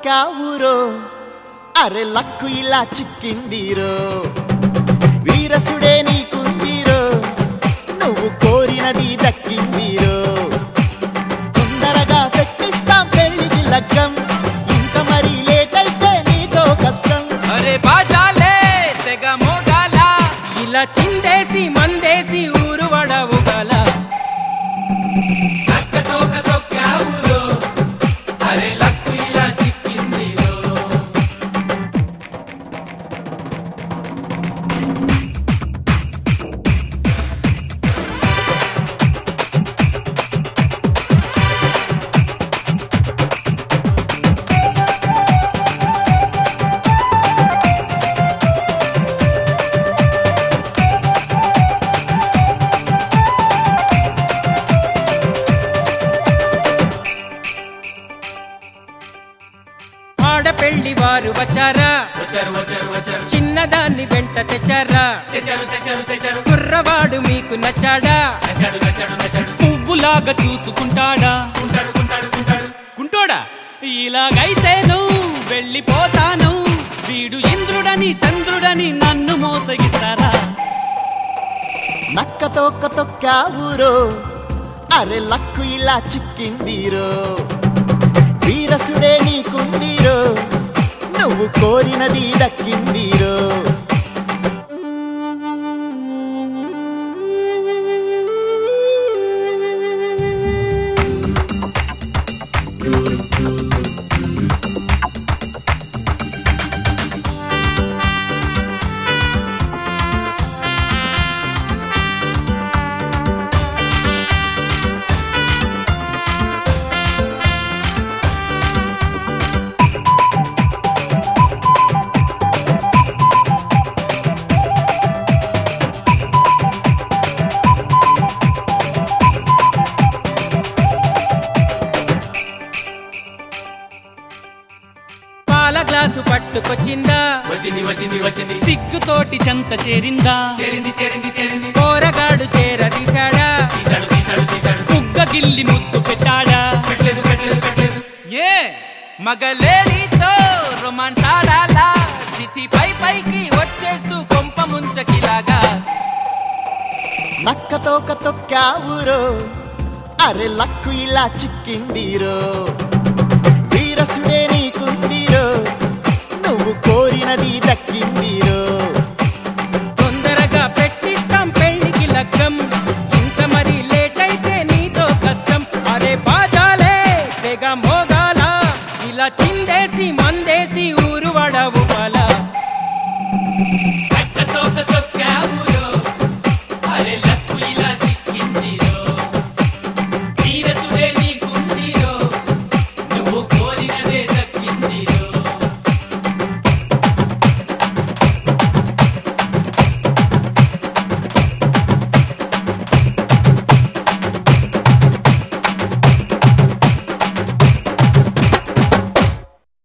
తొక్కావురో అరె లక్కు ఇలా చిక్కిందిరో వీరసుడే నీకుందిరో నువ్వు కోరినది దక్కిందిరో తొందరగా పెట్టిస్తాం పెళ్లికి లగ్గం ఇంత మరీ లేట్ అయితే నీతో కష్టం అరే బాజాలే తెగ మోగాల ఇలా చిందేసి మందేసి ఊరు వడవుగల అరే లక్కు ఇలా చిక్కిందిరో ఆడపెళ్లి వారు వచ్చారా వచ్చారు వచ్చారు వచ్చారు చిన్నదాన్ని వెంట తెచ్చారా తెచ్చారు తెచ్చారు తెచ్చారు కుర్రవాడు మీకు నచ్చాడా నచ్చాడు నచ్చాడు నచ్చాడు పువ్వులాగా చూసుకుంటాడా ఉంటాడు ఉంటాడు ఉంటాడు కుంటోడా ఇలాగైతేను వెళ్ళిపోతాను వీడు ఇంద్రుడని చంద్రుడని నన్ను మోసగిస్తారా నక్క తోక తొక్కావురో అరె లక్కు ఇలా చిక్కిందిరో వీరసుడే నీకుందిరో నువ్వు కోరినది దక్కిందిరో పాల గ్లాసు పట్టుకొచ్చిందా వచ్చింది వచ్చింది వచ్చింది సిగ్గుతోటి చెంత చేరిందా చేరింది చేరింది చేరింది పోరగాడు చేరదీశాడా తీశాడు తీశాడు తీశాడు బుగ్గ గిల్లి ముద్దు పెట్టాడా పెట్టలేదు పెట్టలేదు పెట్టలేదు ఏ మగలేడితో రొమాన్స్ ఆడాలా చిచి పై పైకి వచ్చేస్తూ కొంప ముంచకిలాగా నక్క తోక తొక్కావురో అరె లక్కు ఇలా చిక్కిందిరో వీరసుడే నీకుందిరో నువ్వు కోరినది